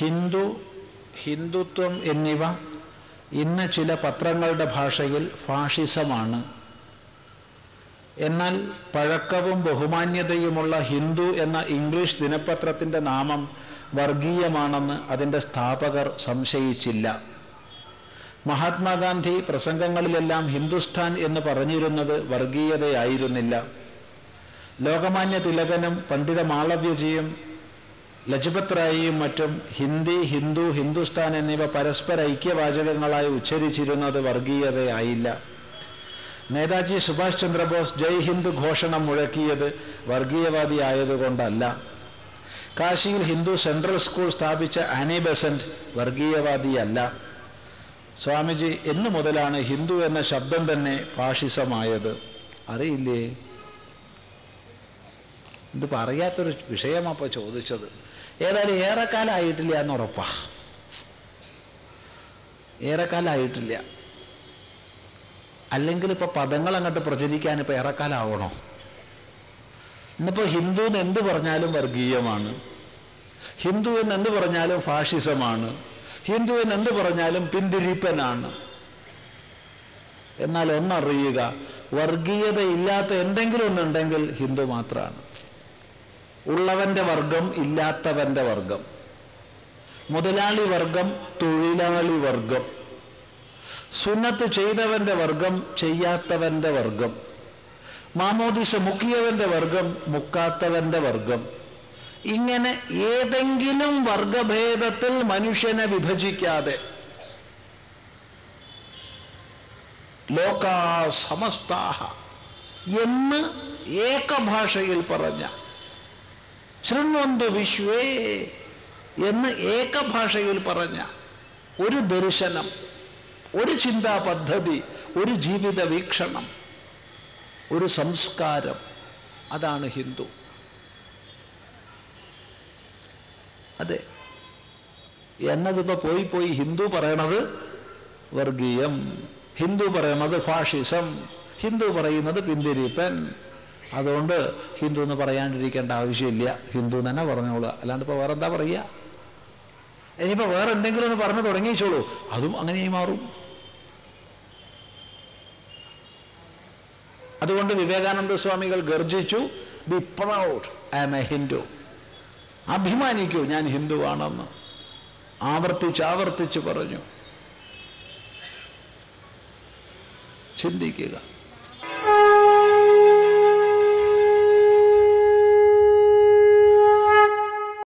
ഹിന്ദു ഹിന്ദുത്വം എന്നിവ ഇന്ന് ചില പത്രങ്ങളുടെ ഭാഷയിൽ ഫാഷിസമാണ് എന്നാൽ പഴക്കവും ബഹുമാന്യതയുമുള്ള ഹിന്ദു എന്ന ഇംഗ്ലീഷ് ദിനപത്രത്തിൻ്റെ നാമം വർഗീയമാണെന്ന് അതിൻ്റെ സ്ഥാപകർ സംശയിച്ചില്ല മഹാത്മാഗാന്ധി പ്രസംഗങ്ങളിലെല്ലാം ഹിന്ദുസ്ഥാൻ എന്ന് പറഞ്ഞിരുന്നത് വർഗീയതയായിരുന്നില്ല ലോകമാന്യ തിലകനും പണ്ഡിത മാളവ്യജിയും ലജ്പത് റായിയും മറ്റും ഹിന്ദി ഹിന്ദു ഹിന്ദുസ്ഥാൻ എന്നിവ പരസ്പര ഐക്യവാചകങ്ങളായി ഉച്ചരിച്ചിരുന്നത് വർഗീയതയായില്ല നേതാജി സുഭാഷ് ചന്ദ്രബോസ് ജയ് ഹിന്ദ് ഘോഷണം മുഴക്കിയത് വർഗീയവാദി ആയതുകൊണ്ടല്ല കാശിയിൽ ഹിന്ദു സെൻട്രൽ സ്കൂൾ സ്ഥാപിച്ച ആനി ബെസന്റ് വർഗീയവാദിയല്ല സ്വാമിജി എന്നു മുതലാണ് ഹിന്ദു എന്ന ശബ്ദം തന്നെ ഫാഷിസമായത് അറിയില്ലേ ഇത് പറയാത്തൊരു വിഷയമാപ്പോൾ ചോദിച്ചത് ഏതായാലും ഏറെക്കാലമായിട്ടില്ല എന്നുറപ്പാ ഏറെക്കാലമായിട്ടില്ല അല്ലെങ്കിൽ ഇപ്പോൾ പദങ്ങൾ അങ്ങോട്ട് പ്രചരിക്കാൻ ഇപ്പോൾ ഏറെക്കാലാവണോ ഇന്നിപ്പോൾ ഹിന്ദു എന്ന് എന്ത് പറഞ്ഞാലും വർഗീയമാണ് ഹിന്ദു എന്ന് എന്ത് പറഞ്ഞാലും ഫാഷിസമാണ് ഹിന്ദു എന്ന് എന്ത് പറഞ്ഞാലും പിന്തിരിപ്പനാണ് എന്നാൽ ഒന്നറിയുക വർഗീയത ഇല്ലാത്ത എന്തെങ്കിലും ഒന്നുണ്ടെങ്കിൽ ഹിന്ദു മാത്രമാണ് ഉള്ളവൻ്റെ വർഗം ഇല്ലാത്തവൻ്റെ വർഗം മുതലാളി വർഗം തൊഴിലാളി വർഗം സുന്നത്ത് ചെയ്തവൻ്റെ വർഗം ചെയ്യാത്തവൻ്റെ വർഗം മാമോദിസ മുക്കിയവൻ്റെ വർഗം മുക്കാത്തവന്റെ വർഗം ഇങ്ങനെ ഏതെങ്കിലും വർഗഭേദത്തിൽ മനുഷ്യനെ വിഭജിക്കാതെ ലോകാ സമസ്താഹ എന്ന് ഏകഭാഷയിൽ പറഞ്ഞ ശൃണ്വന്ത് വിശ്വേ എന്ന് ഏകഭാഷയിൽ പറഞ്ഞ ഒരു ദർശനം ഒരു ചിന്താ പദ്ധതി ഒരു ജീവിത വീക്ഷണം ഒരു സംസ്കാരം അതാണ് ഹിന്ദു അതെ എന്നതിപ്പോൾ പോയി പോയി ഹിന്ദു പറയണത് വർഗീയം ഹിന്ദു പറയണത് ഫാഷിസം ഹിന്ദു പറയുന്നത് പിന്തിരിപ്പൻ അതുകൊണ്ട് ഹിന്ദു എന്ന് പറയാണ്ടിരിക്കേണ്ട ആവശ്യമില്ല ഹിന്ദു എന്ന് തന്നെ പറഞ്ഞോളുക അല്ലാണ്ട് ഇപ്പോൾ വേറെ എന്താ പറയുക ഇനിയിപ്പോൾ വേറെ എന്തെങ്കിലും ഒന്ന് പറഞ്ഞു തുടങ്ങിച്ചോളൂ അതും അങ്ങനെയായി മാറും അതുകൊണ്ട് വിവേകാനന്ദ സ്വാമികൾ ഗർജിച്ചു be proud I am a Hindu അഭിമാനിക്കൂ ഞാൻ ഹിന്ദുവാണെന്ന് ആവർത്തിച്ച് ആവർത്തിച്ച് പറഞ്ഞു ചിന്തിക്കുക